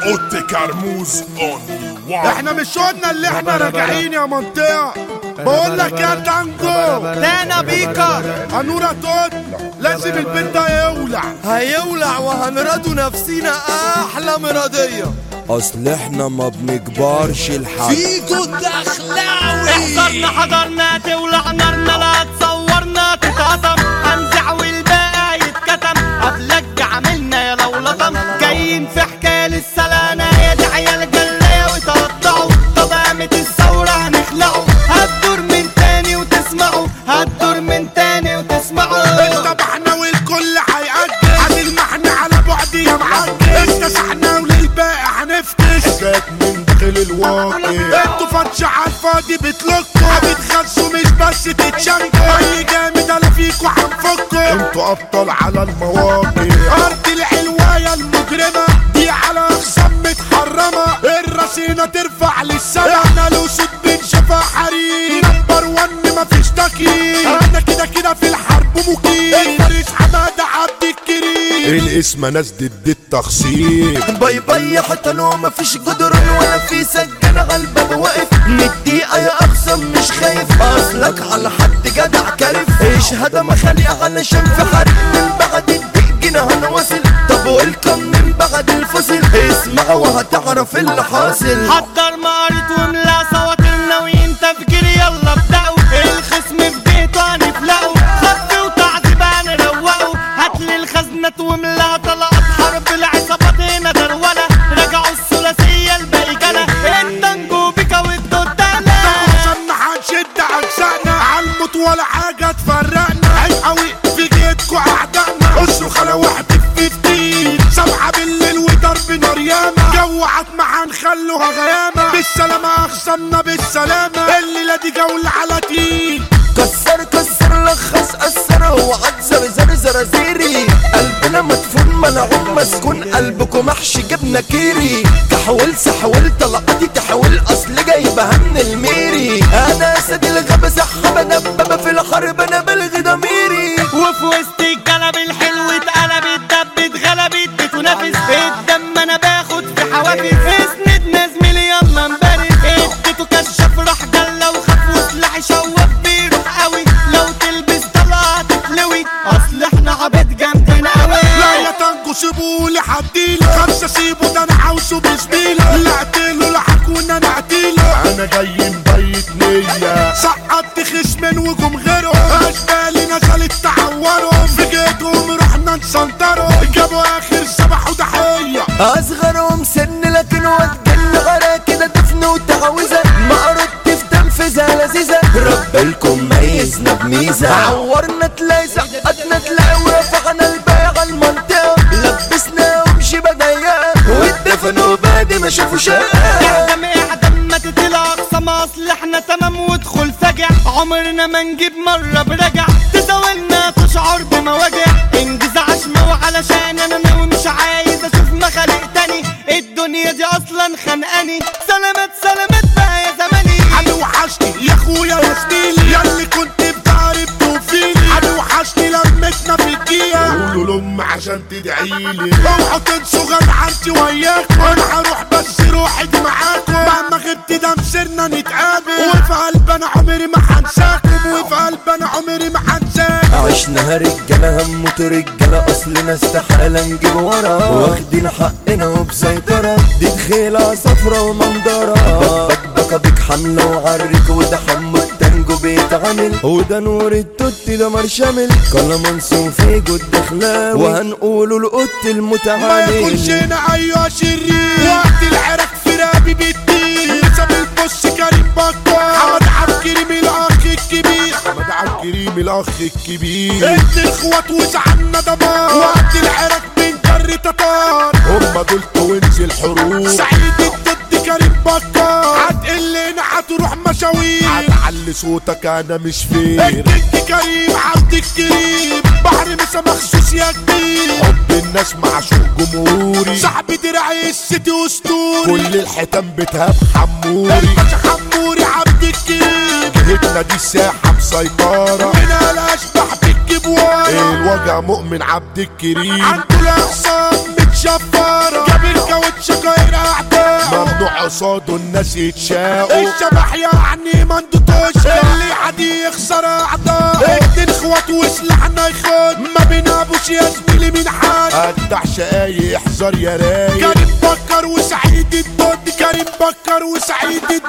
اوت كرموز اونلي وان احنا مش قلنا اللي احنا راجعين يا منطقة بقول لك يا تانجو تانا بيكر هنورة توت لازم البيت ده يولع هيولع وهنرضوا نفسينا احلى مرضية اصل احنا ما بنكبرش الحق فيكو الدخلاوي احضرنا حضرنا تولع نارنا لا تصورنا تتقطم هنزع والباقي يتكتم قبلك عملنا يا لو لطم جايين في حكاية للسلانة يا دي عيال جلاية وتقطعوا طب قامت الثورة هنخلعوا هتدور من تاني وتسمعوا هتدور من تاني وتسمعوا اتبعنا والكل هيأجل هنلمحنا على بعد يا معجل اكتسحنا وللباقي هنفتش جات من داخل الواقع انتوا فتش على الفاضي بتلكوا بتخسوا مش بس تتشنكوا اي جامد انا فيكوا هنفكوا انتوا ابطال على المواقع ارض العلواية المجرمة دي على اخصام متحرمة الرصينة ترفع للسما احنا الاسود بنشوفها حريم نمبر ون مفيش تكييف انا كده كده في الحرب مقيم الفارس حمادة عبد الكريم الاسم ناس ضد التخصيم باي باي حتى لو مفيش جدران ولا في سجان على الباب واقف مدقيقة يا اقسم مش خايف اصلك على حد جدع كارف ايش هذا مخانق علشان في حرب من بعد الدقيقة هنواصل طب ويلكم من بعد الفصل اسمع وهتعرف اللي حاصل حضر مقارت وملا صوتنا وين تفكير يلا ابدأوا الخصم في بيته هنفلقوا خف وتعذيب هنروقوا هاتلي الخزنة وملا طلقت حرب العصابات هنا درولة رجعوا الثلاثية البيجلة التنجو بيكا والدودانة عشان هنشد عكسنا عالموت ولا حاجة تفرقنا عيب قوي في جيتكوا اعدائنا اصرخ على واحد في فتيل سبعة بالليل وضرب نار ياما جو عتمة هنخلوها غيامة بالسلامة اخصمنا بالسلامة الليلة دي جولة على تقيل كسر كسر لخص أثر هو عد زر زر زرازيري قلبنا مدفون ملعون مسكون قلبكم محشي جبنة كيري كحول سحول طلقاتي تحول أصل جايبها من الميري أنا أسد الغابة سحابة دبابة في الحرب أنا بلغي ضميري وفي وسط الكلام الحلو اتقلبت دبت غلبت بتنافس الدم انا باخد في حوافز اسند نزميلي يلا نبارد اديته كشاف راح جلة وخاف وسلاحي شوف بيروح قوي لو تلبس طلعة تتلوي اصل احنا عبيد جامدين قوي لا يا تانجو سيبولي حديله خمسة سيبه ده انا عاوزه بزميله لا اقتله لا هكون انا اقتله انا جاي مبيت نية سقطت خصمين وجم غيرهم اشبالي نزلت تعورهم في جيتهم رحنا نسنطرهم جابوا اخر سبح وضحية أصغرهم سن لكن واتجن غرا كده دفن وتعويذة معرض في تنفذها لذيذة رب الكم ميزنا بميزة عورنا تلاقي زقتنا تلاقي ورفعنا البايع المنطقة لبسناهم شبه ضيقة واتدفنوا بعد ما شافوا شقة اعدم اعدم ما تطلع اقصى ما اصل احنا تمام وادخل فجع عمرنا ما نجيب مرة برجع تزاولنا تشعر بمواجع انجز عشمة وعلشان انا ناوي مش عايز اشوف مخالق تاني الدنيا دي اصلا خانقاني سلامات سلامات بقى يا زماني عدو وحشني يا اخويا يا زميلي يا اللي كنت بتعرف توفيلي عدو وحشني لمتنا في الدقيقة قولوا لأم عشان تدعيلي اوعوا تنسوا غدعنتي وياكم انا هروح بس روحي دي معاكم مهما غبت ده مسيرنا نتقابل وفي قلب انا عمري ما هنساكم وفي قلب انا عمري ما هنساكم عشنا رجالة هموت رجالة أصلنا استحالة نجيب ورا واخدين حقنا وبسيطرة دي دخيلة صفرة ومنظرة بكبكة بيك حملة وعرك وده حمو التانجو بيتعمل وده نور التوت ده مرشمل كلامنس وفيجو الدخلاوي وهنقوله القط ما المتعامل يكونش هنا ايوه شرير وقت العراك في رابي بالدين نسب البص كريم بكار حمد عبد الكريم الاخ الكبير حمد عبد الكريم الاخ الكبير انت الاخوات وزعلنا دمار وقت العراك من جر تتار هما دول توينز الحروب سعيد الضد كريم بكار هتقلنا هتروح مشاوير هتعلي صوتك انا مش فين الجد كريم عبد الكريم بحر مسا مخصوص يا كبير حب الناس معشوق جمهوري صاحبي دراعي السيتي اسطوري كل الحيتان بتهاب حموري الباشا حموري عبد الكريم جهتنا دي الساحة مسيطرة هنا الاشباح بتجيب ورا الوجع مؤمن عبد الكريم عنده الاقسام متشفرة جاب الكاوتش غير قصاده الناس يتشاقوا الشبح يعني ما ندوش اللي عادي يخسر اعضاء اتنين اخوات وسلاحنا يخد ما بينابوش يا زميلي من حد قدع شقاي احذر يا رايق كريم بكر وسعيد الدود كريم بكر وسعيد